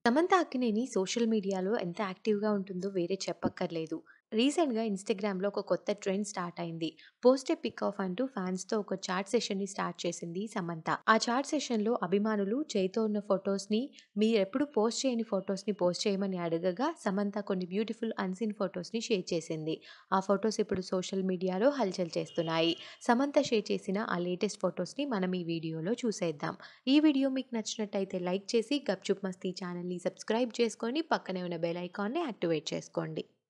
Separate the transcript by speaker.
Speaker 1: Samantha Akkineni social మీడియాలో ఎంత యాక్టివ్‌గా ఉంటుందో వేరే చెప్పక్కర్లేదు. రీసెంట్‌గా ఇన్‌స్టాగ్రామ్‌లో ఒక కొత్త ట్రెండ్ స్టార్ట్ అయింది. పోస్ట్ ఎ పిక్ ఆఫ్ అంటూ ఫ్యాన్స్‌తో ఒక చాట్ సెషన్‌ని స్టార్ట్ చేసింది సమంత. ఆ చాట్ సెషన్‌లో అభిమానులు చేయితో ఉన్న ఫోటోస్‌ని మీరెప్పుడు పోస్ట్ చేయని ఫోటోస్‌ని పోస్ట్ చేయమని అడగగా సమంత కొన్ని బ్యూటిఫుల్ అన్‌సీన్ ఫోటోస్‌ని షేర్ చేసింది. ఆ ఫోటోస్ ఇప్పుడు సోషల్ మీడియాలో హల్చల్ చేస్తున్నాయి. సమంత షేర్ చేసిన ఆ లేటెస్ట్ ఫోటోస్‌ని మనం ఈ వీడియోలో చూసేద్దాం. ఈ వీడియో మీకు నచ్చినట్టయితే లైక్ చేసి గప్‌చుప్ మస్తీ ఛానల్‌ని సబ్స్క్రైబ్ చేసుకొని పక్కనే ఉన్న బెల్ ఐకాన్‌ని యాక్టివేట్ చేసుకోండి.